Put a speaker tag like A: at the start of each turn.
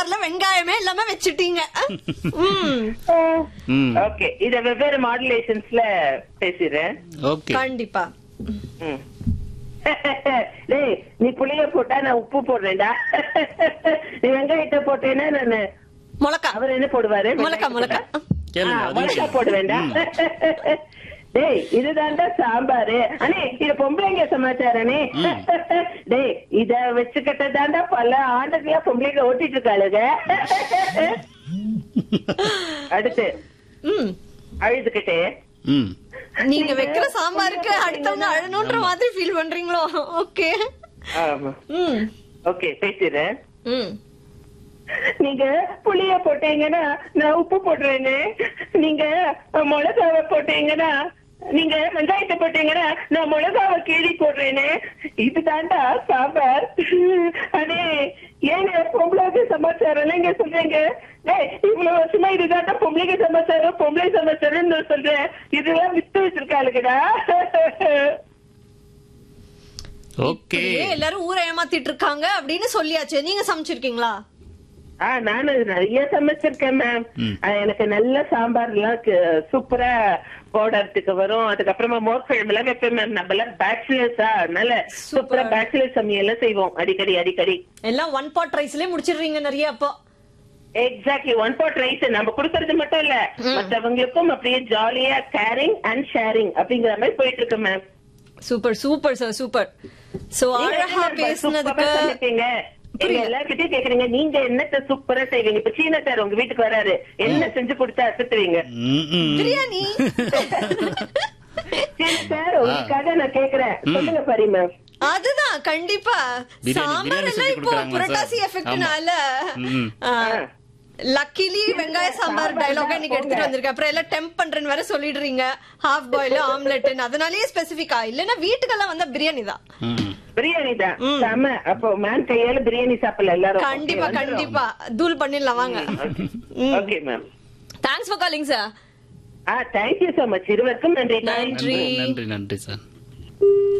A: சாம்பார்ல வெங்காயமே இல்லாம வச்சுட்டீங்க ம்,
B: ம்
C: ஓகே இத வெவ்வேறு மாடுலேஷன்ஸ்ல பேசுறேன்
B: ஓகே
A: கண்டிப்பா
C: ம். டேய் நீ புளிய போட்டா நான் உப்பு போடுறேன்டா நீ வெங்காயத்தை போட்டேன்னா நானு
A: மிளகா
C: அவர் என்ன போடுவாரு
A: மிளகா மிளகா
B: கேளுங்க
C: ஆ,
B: அதையும்
C: மிளகா
B: கேளுங்க.
C: போடுவேன்டா டேய் இதுதான்டா சாம்பாரு அண்ணே இது பொம்பளைங்க சமாச்சாரனே டேய் இத வச்சுக்கிட்டதாண்டா பல ஆண்டுகளா பொம்பளைங்க ஓட்டிட்டு இருக்காளுங்க அடுத்து
A: ம்
C: அழுதுகிட்டே
B: ம்
A: நீங்க வைக்கிற சாம்பாருக்கு அடுத்தவங்க அழணுன்ற மாதிரி ஃபீல் பண்றீங்களோ ஓகே
C: ஆமா
A: ம்
C: ஓகே பேசுறேன்
A: ம்
C: நீங்க புளிய போட்டீங்கன்னா நான் உப்பு போடுறேன்னு நீங்க மிளகாவை போட்டீங்கன்னா நீங்க வெங்காயத்தை போட்டீங்கன்னா நான் மிளகாவை கீழி போடுறேன்னு இதுதான்டா சாம்பார் அடே ஏங்க பொம்பளைக்கு சமாச்சாரம் நீங்க சொல்றீங்க டேய் இவ்வளவு வருஷமா இதுதான்டா பொம்பளைக்கு சமாச்சாரம் பொம்பளை சமாச்சாரம்னு நான் சொல்றேன் இதெல்லாம் வித்து வச்சிருக்காளுங்கடா
B: ஓகே
A: இப்படியே எல்லாரும் ஊரை ஏமாத்திட்டு இருக்காங்க அப்படின்னு சொல்லியாச்சு நீங்க சமைச்சிருக்கீங்களா
C: ஆ நானும் நிறைய சமைச்சிருக்கேன் மேம்
B: ம்.
C: எனக்கு நல்ல சாம்பார் எல்லாம் சூப்பரா போடுறதுக்கு வரும் அதுக்கப்புறமா மோர் குழம்பு எல்லாம் வைப்பேன் மேம் நம்ம எல்லாம் பேச்சுலர்ஸா அதனால சூப்பரா பேச்சுலர் சமையல் செய்வோம் அடிக்கடி அடிக்கடி
A: எல்லாம் ஒன் பாட் ரைஸ்லயே முடிச்சிடுறீங்க நிறைய அப்போ
C: எக்ஸாக்ட்லி ஒன் பாட் ரைஸ் நம்ம கொடுக்கறது மட்டும் இல்ல மத்தவங்களுக்கும் அப்படியே ஜாலியா கேரிங் அண்ட் ஷேரிங் அப்படிங்கிற மாதிரி போயிட்டு இருக்கு ma'am
A: super super sir super so அழகா பேசுனதுக்கு
C: சமைப்பீங்க எங்க எல்லார்கிட்டயும் கேக்குறீங்க நீங்க என்னத்த சூப்பரா செய்வீங்க இப்ப சீன சார் உங்க வீட்டுக்கு வராரு என்ன செஞ்சு கொடுத்தா அசத்துவீங்க
B: ம், ம்.
A: பிரியாணி
C: சரி சார் உங்களுக்காக நான் கேக்குறேன் சொல்லுங்க பரி மேம்
A: அதுதான் கண்டிப்பா
B: பிரியாணி,
A: சாம்பார்
B: பிரியாணி
A: எல்லாம்
B: செஞ்சு
A: இப்போ
B: கொடுக்குறாங்களா
A: புரட்டாசி
B: சார்?
A: எஃபெக்ட்னால
B: ம்.
A: லக்கிலி வெங்காய சாம்பார் டயலாக நீங்க எடுத்துட்டு வந்திருக்க அப்புறம் எல்லாம் டெம்ப் பண்றேன்னு வேற சொல்லிடுறீங்க ஹாஃப் பாயில் ஆம்லெட் அதனாலயே ஸ்பெசிபிக்கா இல்லன்னா வீட்டுக்கெல்லாம் வந்தா பிரியாணி தான்
B: ம்.
C: பிரியாணி தான் செம அப்போ மேம் கையால பிரியாணி சாப்பிடல எல்லாரும்
A: கண்டிப்பா கண்டிப்பா தூள் பண்ணிடலாம் வாங்க
C: okay ma'am
A: thanks for calling sir
C: ah thank you so much இருவருக்கும் நன்றி
A: நன்றி
B: நன்றி நன்றி சார்